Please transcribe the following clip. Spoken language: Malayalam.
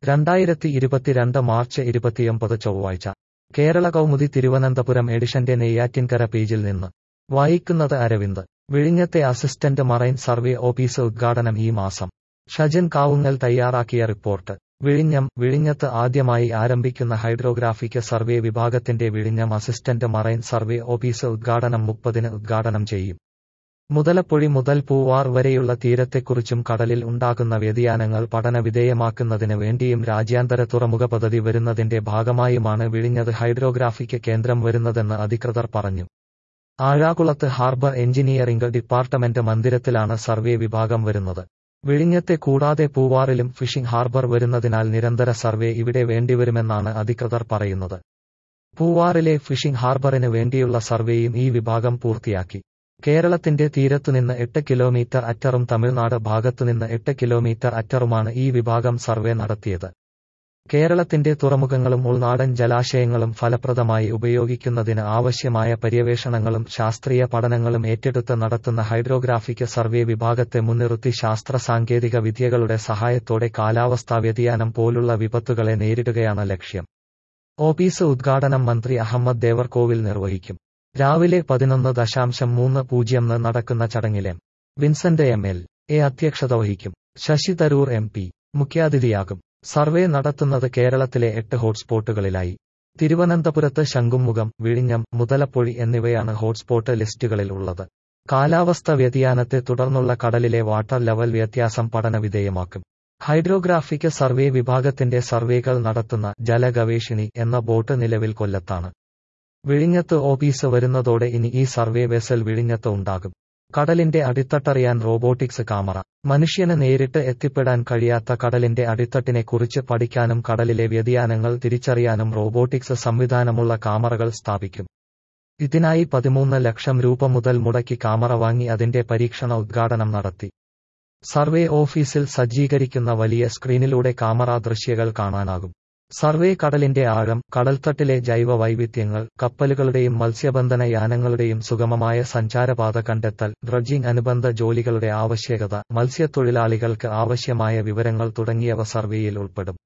രണ്ടായിരത്തി ഇരുപത്തിരണ്ട് മാർച്ച് ഇരുപത്തിയൊമ്പത് ചൊവ്വാഴ്ച കേരള കൗമുദി തിരുവനന്തപുരം എഡിഷന്റെ നെയ്യാറ്റിൻകര പേജിൽ നിന്ന് വായിക്കുന്നത് അരവിന്ദ് വിഴിഞ്ഞത്തെ അസിസ്റ്റന്റ് മറൈൻ സർവേ ഓഫീസ് ഉദ്ഘാടനം ഈ മാസം ഷജൻ കാവുങ്ങൽ തയ്യാറാക്കിയ റിപ്പോർട്ട് വിഴിഞ്ഞം വിഴിഞ്ഞത്ത് ആദ്യമായി ആരംഭിക്കുന്ന ഹൈഡ്രോഗ്രാഫിക് സർവേ വിഭാഗത്തിന്റെ വിഴിഞ്ഞം അസിസ്റ്റന്റ് മറൈൻ സർവേ ഓഫീസ് ഉദ്ഘാടനം മുപ്പതിന് ഉദ്ഘാടനം ചെയ്യും മുതലപ്പൊഴി മുതൽ പൂവാർ വരെയുള്ള തീരത്തെക്കുറിച്ചും കടലിൽ ഉണ്ടാകുന്ന വ്യതിയാനങ്ങൾ പഠന വിധേയമാക്കുന്നതിന് വേണ്ടിയും രാജ്യാന്തര തുറമുഖ പദ്ധതി വരുന്നതിന്റെ ഭാഗമായുമാണ് വിഴിഞ്ഞത് ഹൈഡ്രോഗ്രാഫിക് കേന്ദ്രം വരുന്നതെന്ന് അധികൃതർ പറഞ്ഞു ആഴാകുളത്ത് ഹാർബർ എഞ്ചിനീയറിംഗ് ഡിപ്പാർട്ട്മെന്റ് മന്ദിരത്തിലാണ് സർവേ വിഭാഗം വരുന്നത് വിഴിഞ്ഞത്തെ കൂടാതെ പൂവാറിലും ഫിഷിംഗ് ഹാർബർ വരുന്നതിനാൽ നിരന്തര സർവേ ഇവിടെ വേണ്ടിവരുമെന്നാണ് അധികൃതർ പറയുന്നത് പൂവാറിലെ ഫിഷിംഗ് ഹാർബറിന് വേണ്ടിയുള്ള സർവേയും ഈ വിഭാഗം പൂർത്തിയാക്കി കേരളത്തിന്റെ തീരത്തുനിന്ന് എട്ട് കിലോമീറ്റർ അറ്ററും തമിഴ്നാട് ഭാഗത്തുനിന്ന് എട്ട് കിലോമീറ്റർ അറ്ററുമാണ് ഈ വിഭാഗം സർവേ നടത്തിയത് കേരളത്തിന്റെ തുറമുഖങ്ങളും ഉൾനാടൻ ജലാശയങ്ങളും ഫലപ്രദമായി ഉപയോഗിക്കുന്നതിന് ആവശ്യമായ പര്യവേഷണങ്ങളും ശാസ്ത്രീയ പഠനങ്ങളും ഏറ്റെടുത്ത് നടത്തുന്ന ഹൈഡ്രോഗ്രാഫിക് സർവേ വിഭാഗത്തെ മുൻനിർത്തി ശാസ്ത്ര സാങ്കേതിക വിദ്യകളുടെ സഹായത്തോടെ കാലാവസ്ഥാ വ്യതിയാനം പോലുള്ള വിപത്തുകളെ നേരിടുകയാണ് ലക്ഷ്യം ഓഫീസ് ഉദ്ഘാടനം മന്ത്രി അഹമ്മദ് ദേവർകോവിൽ നിർവഹിക്കും രാവിലെ പതിനൊന്ന് ദശാംശം മൂന്ന് പൂജ്യം നടക്കുന്ന ചടങ്ങിൽ M Vincent M L A അധ്യക്ഷത വഹിക്കും ശശി തരൂർ എം പി മുഖ്യാതിഥിയാകും സർവേ നടത്തുന്നത് കേരളത്തിലെ എട്ട് ഹോട്ട്സ്പോട്ടുകളിലായി തിരുവനന്തപുരത്ത് ശംഖുമുഖം വിഴിഞ്ഞം മുതലപ്പൊഴി എന്നിവയാണ് ഹോട്ട്സ്പോട്ട് ലിസ്റ്റുകളിൽ ഉള്ളത് കാലാവസ്ഥ വ്യതിയാനത്തെ തുടർന്നുള്ള കടലിലെ വാട്ടർ ലെവൽ വ്യത്യാസം പഠന വിധേയമാക്കും ഹൈഡ്രോഗ്രാഫിക് സർവേ വിഭാഗത്തിന്റെ സർവേകൾ നടത്തുന്ന ജലഗവേഷിണി എന്ന ബോട്ട് നിലവിൽ കൊല്ലത്താണ് വിഴിഞ്ഞത്ത് ഓഫീസ് വരുന്നതോടെ ഇനി ഈ സർവേ വെസൽ വിഴിഞ്ഞത്ത് ഉണ്ടാകും കടലിന്റെ അടിത്തട്ടറിയാൻ റോബോട്ടിക്സ് ക്യാമറ മനുഷ്യന് നേരിട്ട് എത്തിപ്പെടാൻ കഴിയാത്ത കടലിന്റെ അടിത്തട്ടിനെക്കുറിച്ച് പഠിക്കാനും കടലിലെ വ്യതിയാനങ്ങൾ തിരിച്ചറിയാനും റോബോട്ടിക്സ് സംവിധാനമുള്ള ക്യാമറകൾ സ്ഥാപിക്കും ഇതിനായി പതിമൂന്ന് ലക്ഷം രൂപ മുതൽ മുടക്കി ക്യാമറ വാങ്ങി അതിന്റെ പരീക്ഷണ ഉദ്ഘാടനം നടത്തി സർവേ ഓഫീസിൽ സജ്ജീകരിക്കുന്ന വലിയ സ്ക്രീനിലൂടെ ക്യാമറ ദൃശ്യങ്ങൾ കാണാനാകും സർവേ കടലിന്റെ ആഴം കടൽത്തട്ടിലെ ജൈവ വൈവിധ്യങ്ങൾ കപ്പലുകളുടെയും മത്സ്യബന്ധന യാനങ്ങളുടെയും സുഗമമായ സഞ്ചാരപാത കണ്ടെത്തൽ ഡ്രഡ്ജിംഗ് അനുബന്ധ ജോലികളുടെ ആവശ്യകത മത്സ്യത്തൊഴിലാളികൾക്ക് ആവശ്യമായ വിവരങ്ങൾ തുടങ്ങിയവ സർവേയിൽ ഉൾപ്പെടും